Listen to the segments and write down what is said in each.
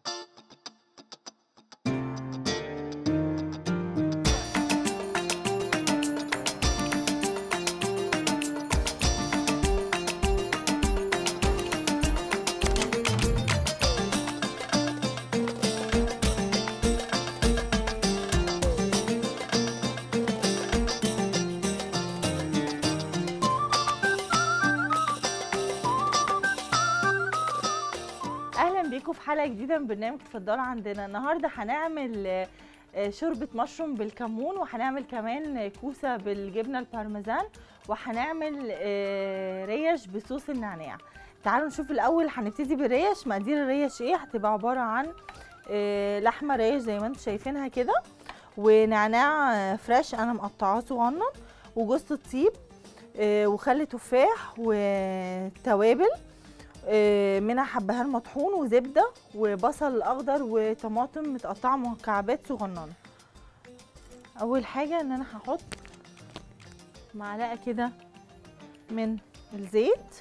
اهلا بيكم في حلقه جديده من برنامج تفضلوا عندنا النهارده هنعمل آه، آه، شوربه مشروم بالكمون وهنعمل كمان آه، كوسه بالجبنه البارميزان وهنعمل آه، ريش بصوص النعناع تعالوا نشوف الاول هنبتدي بالريش مقادير الريش ايه هتبقى عباره عن آه، لحمه ريش زي ما انتم شايفينها كده ونعناع آه، فريش انا مقطعاه صغنن وجوز الطيب آه، وخل تفاح وتوابل آه، منها حبهان مطحون وزبده وبصل اخضر وطماطم متقطعه مكعبات صغننه اول حاجه ان انا هحط معلقه كده من الزيت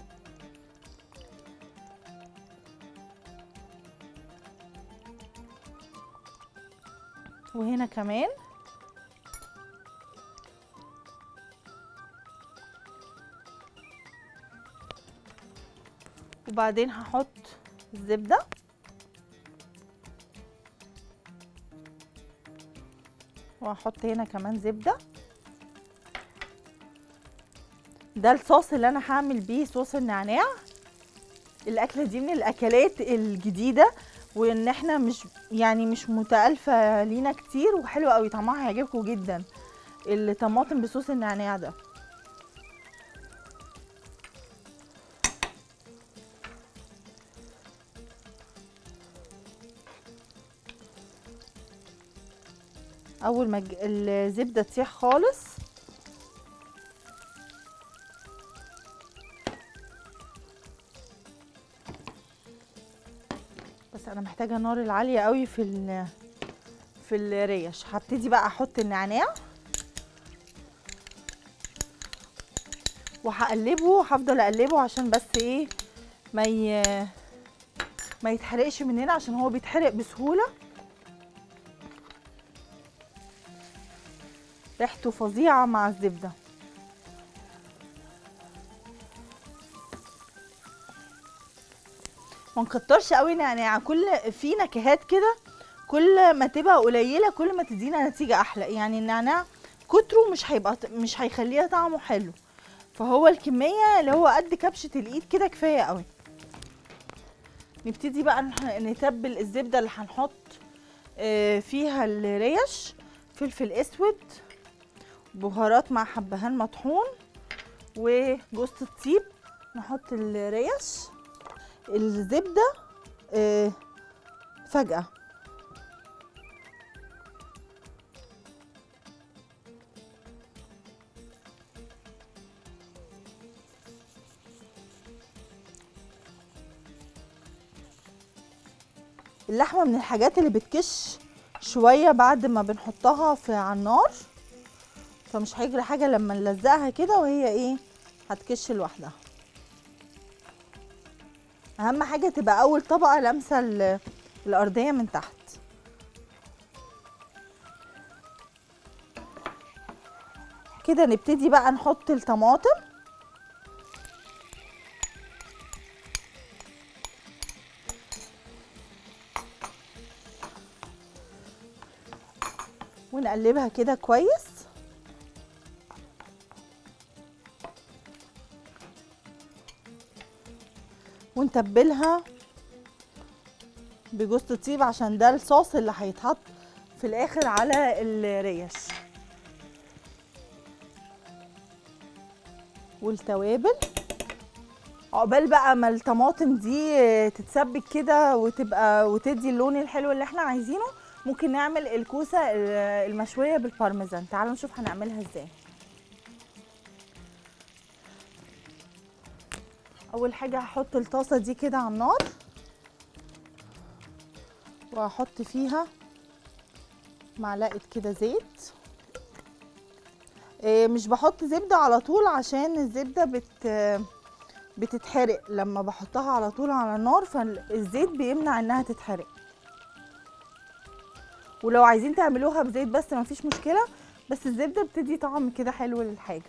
وهنا كمان وبعدين هحط الزبدة وهحط هنا كمان زبدة ده الصوص اللي انا هعمل بيه صوص النعناع الاكلة دي من الاكلات الجديدة وان احنا مش يعني مش متألفة لينا كتير وحلوة قوي طعمها هيعجبكم جدا الطماطم بصوص النعناع ده اول ما الج- الزبده تسيح خالص بس انا محتاجه النار العاليه قوي في ال في الريش هبتدي بقى احط النعناع وهقلبه هفضل اقلبه عشان بس ايه ما ي... ما يتحرقش مننا عشان هو بيتحرق بسهوله ريحته فظيعه مع الزبده ما نكترش قوي نعناع كل في نكهات كده كل ما تبقى قليله كل ما تدينا نتيجه احلى يعني النعناع كتره مش هيبقى مش هيخليها طعمه حلو فهو الكميه اللي هو قد كبشه الايد كده كفايه قوي نبتدي بقى نح- نتبل الزبده اللي هنحط آه، فيها الريش فلفل اسود بهارات مع حبهان مطحون وجوز الطيب نحط الريش الزبده آه، فجأة اللحمة من الحاجات اللي بتكش شوية بعد ما بنحطها في على النار فمش هيجري حاجة لما نلزقها كده وهي ايه هتكش لوحدها اهم حاجة تبقى اول طبقة لامسة ال- الارضية من تحت كده نبتدي بقى نحط الطماطم ونقلبها كده كويس ونتبلها بجوز الطيب عشان ده الصوص اللي هيتحط في الاخر على الريش والتوابل عقبال بقى ما الطماطم دي تتسبك كده وتبقى وتدي اللون الحلو اللي احنا عايزينه ممكن نعمل الكوسه المشويه بالبارميزان تعالوا نشوف هنعملها ازاي اول حاجه هحط الطاسه دي كده على النار وهحط فيها معلقه كده زيت إيه، مش بحط زبده على طول عشان الزبده بت بتتحرق لما بحطها على طول على النار فالزيت بيمنع انها تتحرق ولو عايزين تعملوها بزيت بس مفيش مشكله بس الزبده بتدي طعم كده حلو للحاجه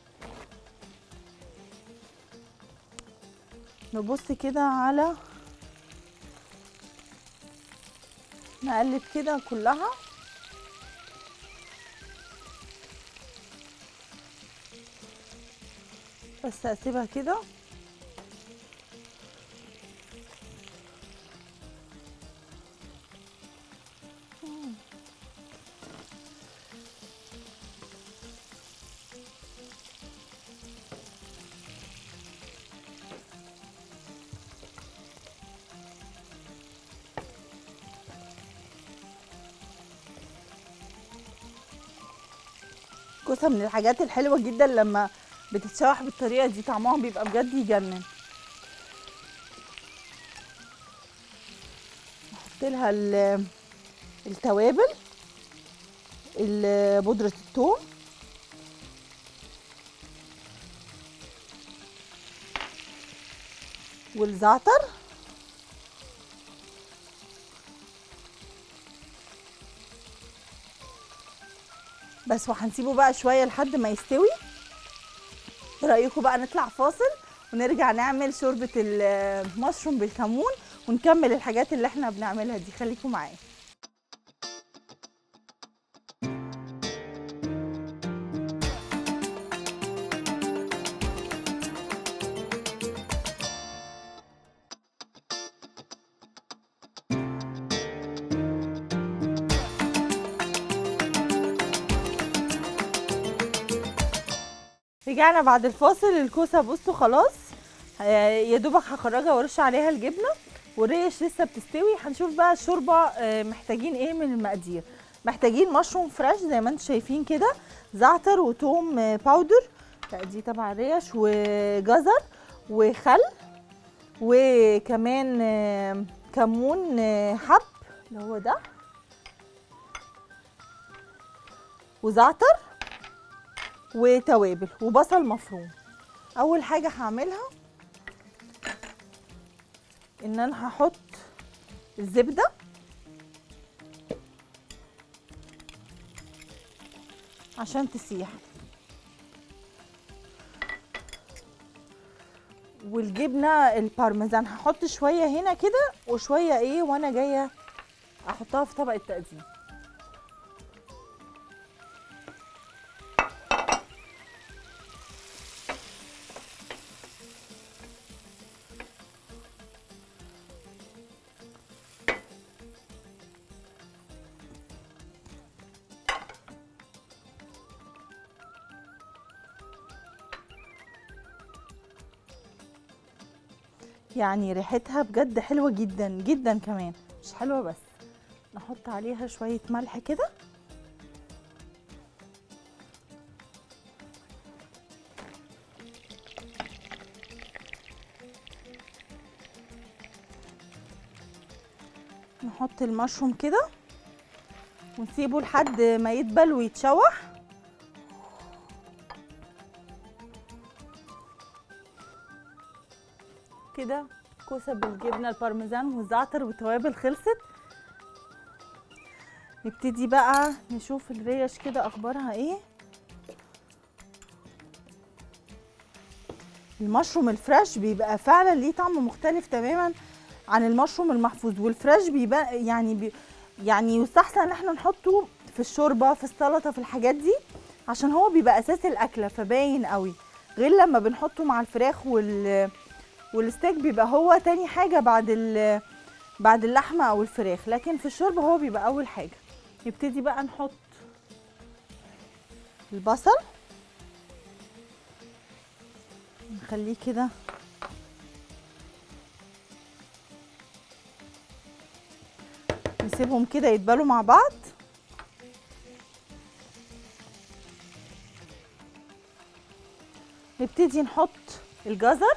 نبص كده على نقلب كده كلها بس هسيبها كده كوسه من الحاجات الحلوه جدا لما بتتشوح بالطريقه دي طعمها بيبقى بجد يجنن نحط لها ال- التوابل ال- بودره الثوم والزعتر بس وهنسيبه بقى شويه لحد ما يستوي ايه رايكم بقى نطلع فاصل ونرجع نعمل شوربه المشروم بالكمون ونكمل الحاجات اللي احنا بنعملها دي خليكم معايا رجعنا بعد الفاصل الكوسه بصوا خلاص آه، يا دوبك هخرجها وارش عليها الجبنه والريش لسه بتستوي هنشوف بقى الشوربه آه، محتاجين ايه من المقادير محتاجين مشروم فريش زي ما انتم شايفين كده زعتر وتوم آه، باودر لا دي تبع الريش وجزر وخل وكمان آه، كمون آه، حب اللي هو ده وزعتر وتوابل وبصل مفروم اول حاجه هعملها ان انا هحط الزبده عشان تسيح والجبنه البارميزان هحط شويه هنا كده وشويه ايه وانا جايه احطها في طبق التقديم يعني ريحتها بجد حلوة جدا جدا كمان مش حلوة بس نحط عليها شوية ملح كده نحط المشروم كده ونسيبه لحد ما يدبل ويتشوح كده كوسه بالجبنه البارميزان والزعتر والتوابل خلصت نبتدي بقى نشوف الريش كده اخبارها ايه المشروم الفريش بيبقى فعلا ليه طعم مختلف تماما عن المشروم المحفوظ والفريش بيبقى يعني بي يعني يستحسن ان احنا نحطه في الشوربه في السلطه في الحاجات دي عشان هو بيبقى اساس الاكله فباين قوي غير لما بنحطه مع الفراخ وال والستيك بيبقى هو تاني حاجه بعد ال بعد اللحمه او الفراخ لكن في الشوربه هو بيبقى اول حاجه نبتدي بقى نحط البصل نخليه كده نسيبهم كده يتبالوا مع بعض نبتدي نحط الجزر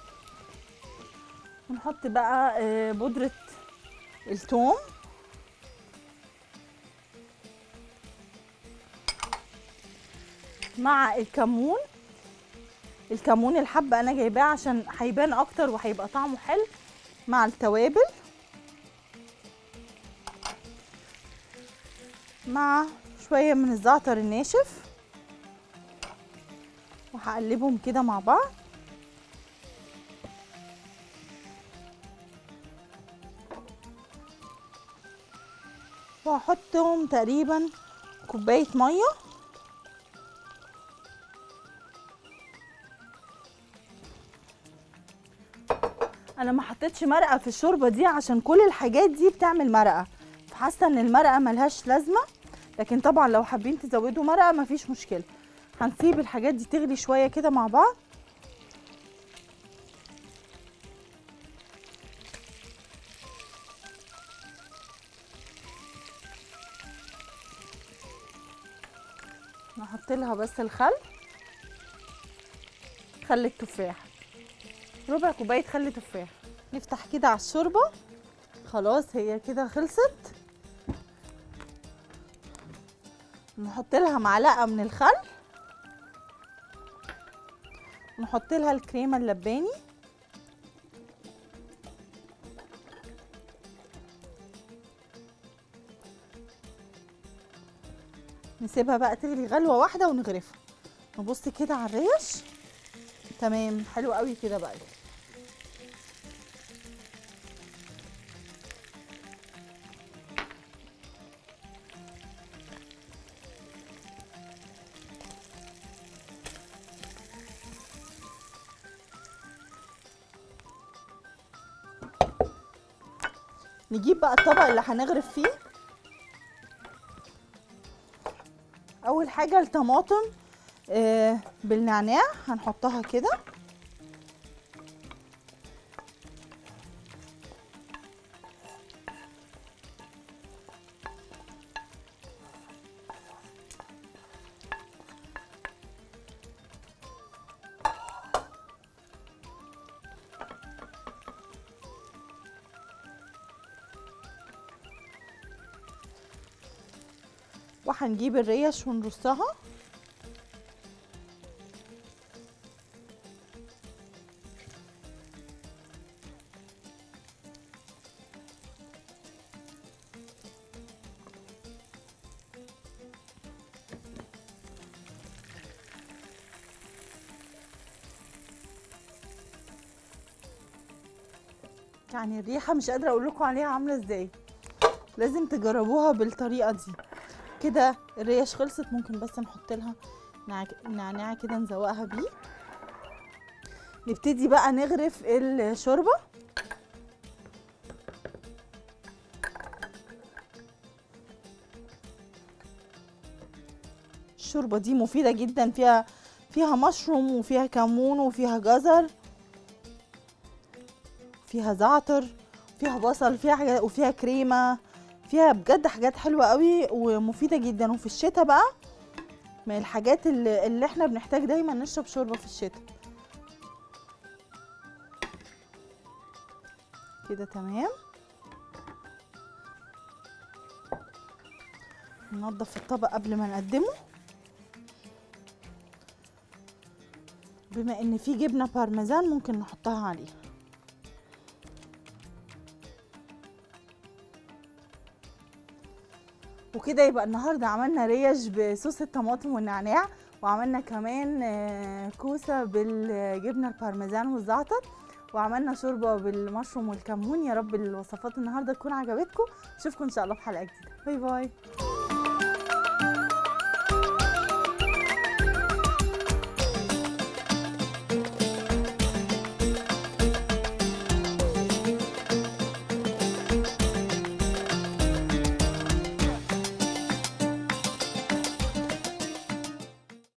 ونحط بقى آه، بودرة الثوم مع الكمون الكمون الحبة انا جايباه عشان هيبان اكتر وهيبقى طعمه حلو مع التوابل مع شوية من الزعتر الناشف وهقلبهم كده مع بعض وهحطهم تقريبا كوباية مية انا ما حطيتش مرقه في الشوربه دي عشان كل الحاجات دي بتعمل مرقه فحاسه ان المرقه ملهاش لازمه لكن طبعا لو حابين تزودوا مرقه مفيش مشكله هنسيب الحاجات دي تغلي شويه كده مع بعض نحط لها بس الخل خل التفاح ربع كوبايه خل تفاح نفتح كده على الشوربه خلاص هي كده خلصت نحط لها معلقه من الخل نحط لها الكريمه اللباني نسيبها بقى تغلي غلوه واحده ونغرفها نبص كده على الريش تمام حلو قوي كده بقى نجيب بقى الطبق اللي هنغرف فيه اول حاجه الطماطم آه بالنعناع هنحطها كده وهنجيب الريش ونرصها يعني الريحه مش قادره اقول لكم عليها عامله ازاي لازم تجربوها بالطريقه دي كده الريش خلصت ممكن بس نحط لها نعناع كده نزوقها بيه نبتدي بقى نغرف الشوربه الشوربه دي مفيده جدا فيها فيها مشروم وفيها كمون وفيها جزر فيها زعتر فيها بصل فيها حاجات وفيها كريمه فيها بجد حاجات حلوه قوي ومفيده جدا وفي الشتاء بقى من الحاجات اللي, اللي احنا بنحتاج دايما نشرب شوربه في الشتاء كده تمام ننضف الطبق قبل ما نقدمه بما ان في جبنه بارميزان ممكن نحطها عليها وكده يبقى النهارده عملنا ريش بصوص الطماطم والنعناع وعملنا كمان كوسه بالجبنه البارميزان والزعتر وعملنا شوربه بالمشروم والكمون يا رب الوصفات النهارده تكون عجبتكم اشوفكم ان شاء الله في حلقه جديده باي باي